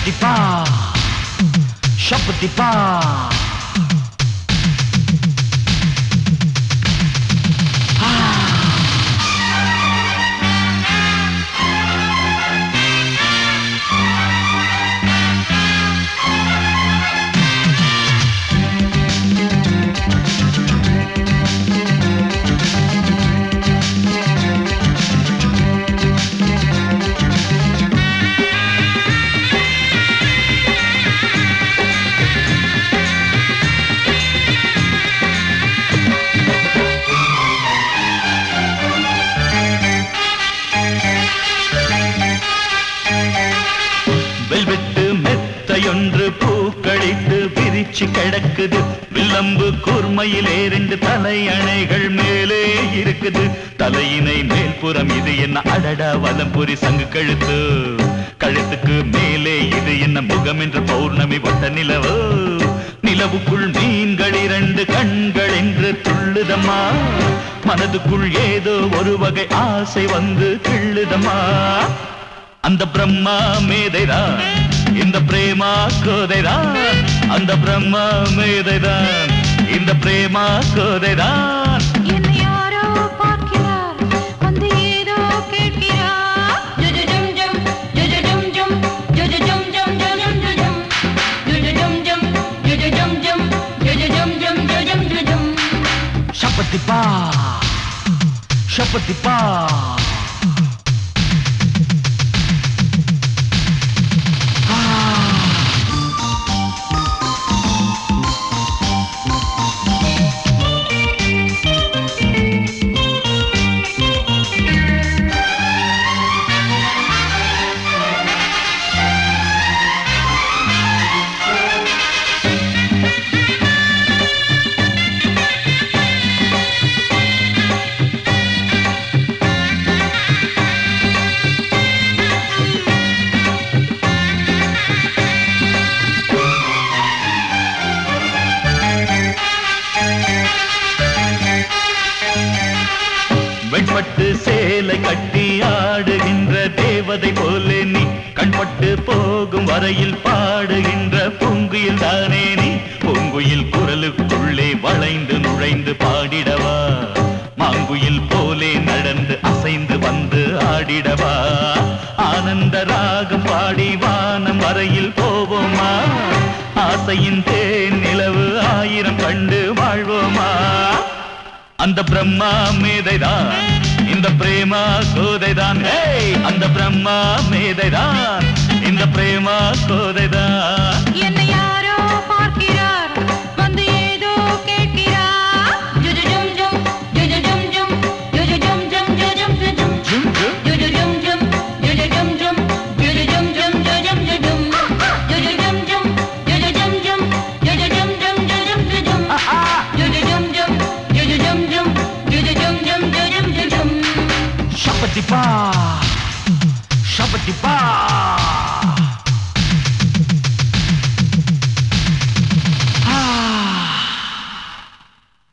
ஷப்பத்திப்பா ஷப்பத்திப்பா velvet மெத்தையொன்று பூக்களிட்டு பிரிச்சு கிடக்குது வில்லம்பு கூர்மையிலே ரெண்டு தலையணைகள் மேலே இருக்குது தலையினை மேல்புறம் இது என்ன அடடா வலம்புரி சங்கு கழுத்து கழுத்துக்கு மேலே இது என்ன முகம் என்று பௌர்ணமி வட்ட நிலவு நிலவுக்குள் மீன்கள் இரண்டு கண்கள் என்று துள்ளுதம்மா மனதுக்குள் ஏதோ ஒரு வகை ஆசை வந்து கிள்ளுதம்மா அந்த பிரம்மா மேதைதான் இந்த பிரேமா கோதைதான் அந்த பிரம்மா மேதைதான் இந்த பிரேமா கோதைதான் என்னை யாரோ பார்க்கிறார் வந்து ஏதோ கேட்கிறார் ஜுஜுஜும் ஜும் ஜுஜுஜும் ஜும் ஜுஜுஜும் ஜும் ஜுஜும் ஜுஜும் ஜுஜுஜும் ஜும் ஜுஜுஜும் ஜும் ஜுஜுஜும் ஜும் ஜுஜும் ஜுஜும் ஷப்பத்திப்பா ஷப்பத்திப்பா வெண்பட்டு சேலை கட்டி ஆடுகின்ற தேவதை போல நீ கண்பட்டு போகும் வரையில் பாடுகின்ற பூங்குயில் தானே நீ பூங்குயில் குரலுக்குள்ளே வளைந்து நுழைந்து பாடிடவா மாங்குயில் போலே நடந்து அசைந்து வந்து ஆடிடவா ஆனந்த ராகம் பாடி வானம் வரையில் போவோமா ஆசையின் தேன் நிலவு ஆயிரம் கண்டு வாழ்வோமா அந்த பிரம்மா மேதைதான் இந்த பிரேமா கோதைதான் ஏய் அந்த பிரம்மா மேதைதான் இந்த பிரேமா கோதைதான் என்னை யாரோ பார்க்கிறார் வந்து ஏதோ கேட்கிறார் ஜுஜுஜும் ஜும் ஜுஜுஜும் ஜும் ஜுஜுஜும் ஜும் ஜுஜும் ஜுஜும் ஜும் ஜும் ஜுஜுஜும் ஜும் ஜுஜுஜும் ஜும் ஜுஜுஜும் ஜும் ஜுஜும் ஜுஜும் ஜுஜுஜும் ஜும் ஜுஜுஜும் ஜும் ஜுஜுஜும் ஜும் ஜுஜும் ஜுஜும் ஆஹா! ஜுஜுஜும் ஜும் ஜுஜுஜும் ஜும் ஜுஜுஜும் ஜும் ஜுஜும் ஜுஜும் ஷப்பத்திப்பா ஷப்பத்திப்பா